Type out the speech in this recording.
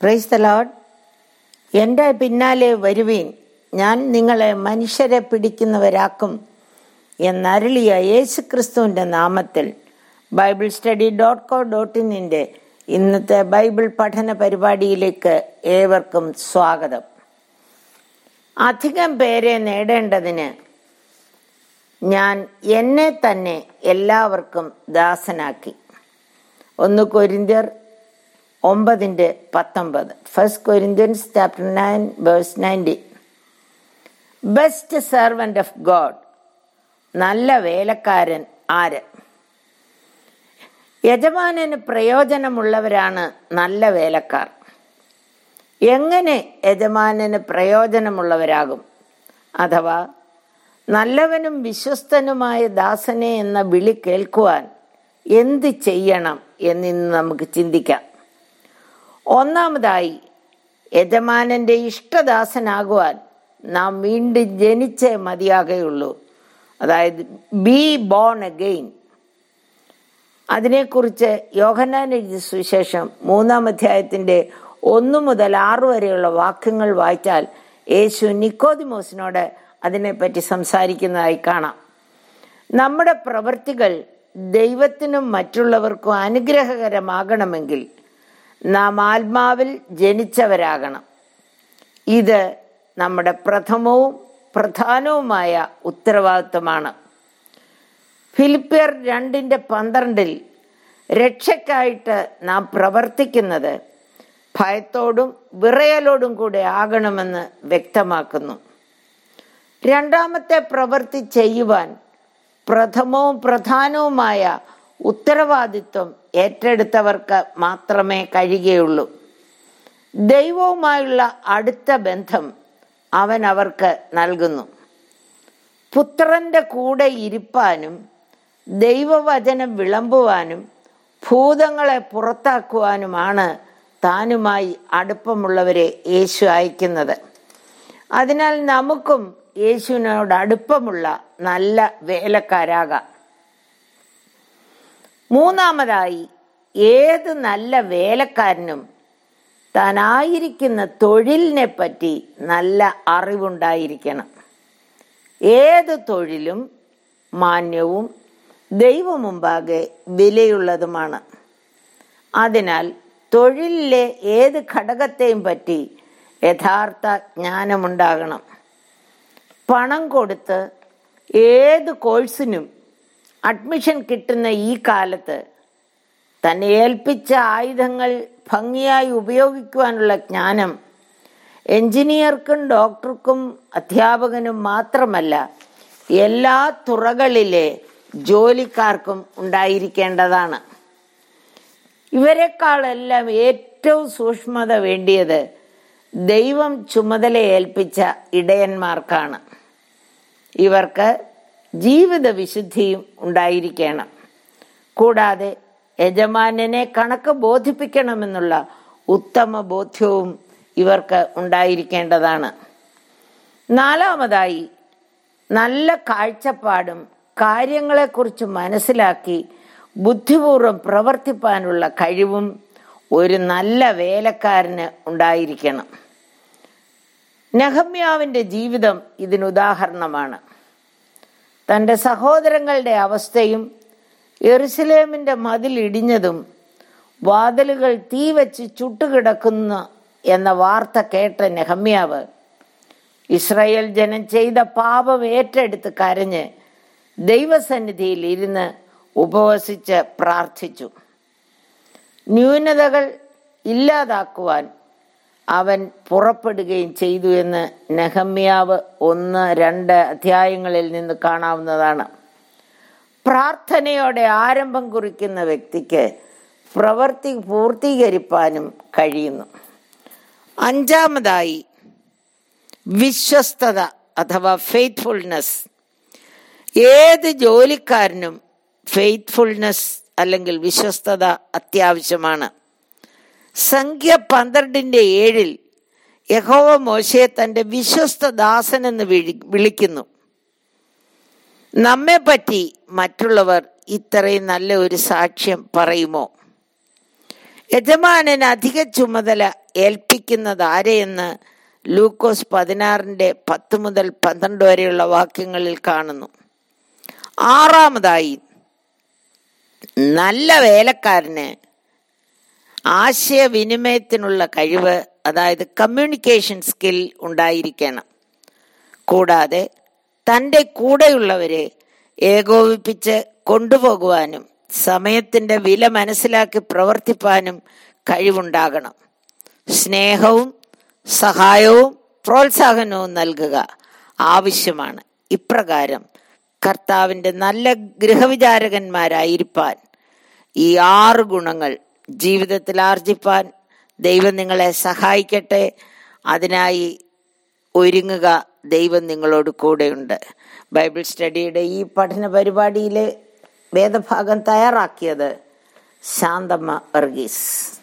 praise the load എൻ്റെ പിന്നാലെ വരുവീൻ ഞാൻ നിങ്ങളെ മനുഷ്യരെ പിടിക്കുന്നവരാക്കും എന്നരുളിയ യേശുക്രിസ്തുവിൻ്റെ നാമത്തിൽ Bible study dot co dot ഇന്നിൻ്റെ ഇന്നത്തെ ബൈബിൾ പഠന പരിപാടിയിലേക്ക് ഏവർക്കും സ്വാഗതം അധികം പേരെ നേടേണ്ടതിന് ഞാൻ എന്നെ തന്നെ എല്ലാവർക്കും ദാസനാക്കി ഒന്ന് കൊരിന്ത്യർ ഒമ്പതിൻ്റെ പത്തൊമ്പത് first Corinthians chapter nine verse ninety best servant of God നല്ല വേലക്കാരൻ ആര് യജമാനന് പ്രയോജനമുള്ളവരാണ് നല്ല വേലക്കാർ എങ്ങനെ യജമാനന് പ്രയോജനമുള്ളവരാകും അഥവാ നല്ലവനും വിശ്വസ്തനുമായ ദാസനെ എന്ന വിളി കേൾക്കുവാൻ എന്ത് ചെയ്യണം എന്നിന്ന് നമുക്ക് ചിന്തിക്കാം ഒന്നാമതായി യജമാനന്റെ ഇഷ്ടദാസനാകുവാൻ നാം വീണ്ടും ജനിച്ചേ മതിയാകുകയുള്ളൂ അതായത് ബി ബോൺ അഗെയിൻ അതിനെക്കുറിച്ച് യോഹന്നാൻ എഴുതിയ സുവിശേഷം മൂന്നാം അധ്യായത്തിന്റെ ഒന്നു മുതൽ ആറു വരെയുള്ള വാക്യങ്ങൾ വായിച്ചാൽ യേശു നിക്കോദിമോസിനോട് അതിനെപ്പറ്റി സംസാരിക്കുന്നതായി കാണാം നമ്മുടെ പ്രവൃത്തികൾ ദൈവത്തിനും മറ്റുള്ളവർക്കും അനുഗ്രഹകരമാകണമെങ്കിൽ നാം ആത്മാവിൽ ജനിച്ചവരാകണം ഇത് നമ്മുടെ പ്രഥമവും പ്രധാനവുമായ ഉത്തരവാദിത്വമാണ് ഫിലിപ്പിയർ രണ്ടിൻ്റെ പന്ത്രണ്ടിൽ രക്ഷയ്ക്കായിട്ട് നാം പ്രവർത്തിക്കുന്നത് ഭയത്തോടും വിറയലോടും കൂടെ ആകണമെന്ന് വ്യക്തമാക്കുന്നു രണ്ടാമത്തെ പ്രവൃത്തി ചെയ്യുവാൻ പ്രഥമവും പ്രധാനവുമായ ഉത്തരവാദിത്വം ഏറ്റെടുത്തവർക്ക് മാത്രമേ കഴിയുകയുള്ളൂ ദൈവവുമായുള്ള അടുത്ത ബന്ധം അവൻ അവർക്ക് നൽകുന്നു പുത്രന്റെ കൂടെ ഇരിപ്പാനും ദൈവവചനം വിളമ്പുവാനും ഭൂതങ്ങളെ പുറത്താക്കുവാനുമാണ് താനുമായി അടുപ്പമുള്ളവരെ യേശു അയക്കുന്നത് അതിനാൽ നമുക്കും യേശുവിനോട് അടുപ്പമുള്ള നല്ല വേലക്കാരാകാം മൂന്നാമതായി ഏത് നല്ല വേലക്കാരനും താനായിരിക്കുന്ന തൊഴിലിനെ പറ്റി നല്ല അറിവുണ്ടായിരിക്കണം ഏത് തൊഴിലും മാന്യവും ദൈവമുമ്പാകെ വിലയുള്ളതുമാണ് അതിനാൽ തൊഴിലിലെ ഏത് ഘടകത്തെയും പറ്റി യഥാർത്ഥ ജ്ഞാനമുണ്ടാകണം പണം കൊടുത്ത് ഏത് കോഴ്സിനും അഡ്മിഷൻ കിട്ടുന്ന ഈ കാലത്ത് തന്നെ ഏൽപ്പിച്ച ആയുധങ്ങൾ ഭംഗിയായി ഉപയോഗിക്കുവാനുള്ള ജ്ഞാനം എഞ്ചിനീയർക്കും ഡോക്ടർക്കും അധ്യാപകനും മാത്രമല്ല എല്ലാ തുറകളിലെ ജോലിക്കാർക്കും ഉണ്ടായിരിക്കേണ്ടതാണ് ഇവരെക്കാളെല്ലാം ഏറ്റവും സൂക്ഷ്മത വേണ്ടിയത് ദൈവം ചുമതല ഏൽപ്പിച്ച ഇടയന്മാർക്കാണ് ഇവർക്ക് ജീവിത വിശുദ്ധിയും ഉണ്ടായിരിക്കണം കൂടാതെ യജമാനനെ കണക്ക് ബോധിപ്പിക്കണമെന്നുള്ള ഉത്തമ ബോധ്യവും ഇവർക്ക് ഉണ്ടായിരിക്കേണ്ടതാണ് നാലാമതായി നല്ല കാഴ്ചപ്പാടും കാര്യങ്ങളെക്കുറിച്ച് മനസ്സിലാക്കി ബുദ്ധിപൂർവം പ്രവർത്തിപ്പാനുള്ള കഴിവും ഒരു നല്ല വേലക്കാരന് ഉണ്ടായിരിക്കണം നെഹമ്യാവിന്റെ ജീവിതം ഇതിനുദാഹരണമാണ് തൻ്റെ സഹോദരങ്ങളുടെ അവസ്ഥയും എറുസലേമിന്റെ മതിൽ ഇടിഞ്ഞതും വാതിലുകൾ തീ വെച്ച് ചുട്ടുകിടക്കുന്ന എന്ന വാർത്ത കേട്ട നെഹമ്യാവ് ഇസ്രായേൽ ജനം ചെയ്ത പാപം ഏറ്റെടുത്ത് കരഞ്ഞ് ദൈവസന്നിധിയിൽ ഇരുന്ന് ഉപവസിച്ച് പ്രാർത്ഥിച്ചു ന്യൂനതകൾ ഇല്ലാതാക്കുവാൻ അവൻ പുറപ്പെടുകയും ചെയ്തു എന്ന് നെഹമ്യാവ് ഒന്ന് രണ്ട് അധ്യായങ്ങളിൽ നിന്ന് കാണാവുന്നതാണ് പ്രാർത്ഥനയോടെ ആരംഭം കുറിക്കുന്ന വ്യക്തിക്ക് പ്രവൃത്തി പൂർത്തീകരിപ്പാനും കഴിയുന്നു അഞ്ചാമതായി വിശ്വസ്തത അഥവാ ഫെയ്ത്ത്ഫുൾനെസ് ഏത് ജോലിക്കാരനും ഫെയ്ത്ത്ഫുൾനെസ് അല്ലെങ്കിൽ വിശ്വസ്തത അത്യാവശ്യമാണ് സംഖ്യ പന്ത്രണ്ടിന്റെ ഏഴിൽ യഹോവ മോശയെ തന്റെ വിശ്വസ്ത ദാസൻ എന്ന് വിളിക്കുന്നു നമ്മെ പറ്റി മറ്റുള്ളവർ ഇത്രയും നല്ല ഒരു സാക്ഷ്യം പറയുമോ യജമാനൻ അധിക ചുമതല ഏൽപ്പിക്കുന്നത് ആരെയെന്ന് ലൂക്കോസ് പതിനാറിന്റെ പത്ത് മുതൽ പന്ത്രണ്ട് വരെയുള്ള വാക്യങ്ങളിൽ കാണുന്നു ആറാമതായി നല്ല വേലക്കാരന് ആശയവിനിമയത്തിനുള്ള കഴിവ് അതായത് കമ്മ്യൂണിക്കേഷൻ സ്കിൽ ഉണ്ടായിരിക്കണം കൂടാതെ തൻ്റെ കൂടെയുള്ളവരെ ഏകോപിപ്പിച്ച് കൊണ്ടുപോകുവാനും സമയത്തിൻ്റെ വില മനസ്സിലാക്കി പ്രവർത്തിപ്പാനും കഴിവുണ്ടാകണം സ്നേഹവും സഹായവും പ്രോത്സാഹനവും നൽകുക ആവശ്യമാണ് ഇപ്രകാരം കർത്താവിൻ്റെ നല്ല ഗൃഹവിചാരകന്മാരായിരിക്കാൻ ഈ ആറ് ഗുണങ്ങൾ ജീവിതത്തിൽ ആർജിപ്പാൻ ദൈവം നിങ്ങളെ സഹായിക്കട്ടെ അതിനായി ഒരുങ്ങുക ദൈവം നിങ്ങളോട് കൂടെയുണ്ട് ബൈബിൾ സ്റ്റഡിയുടെ ഈ പഠന പരിപാടിയിലെ വേദഭാഗം തയ്യാറാക്കിയത് ശാന്തമ്മ വർഗീസ്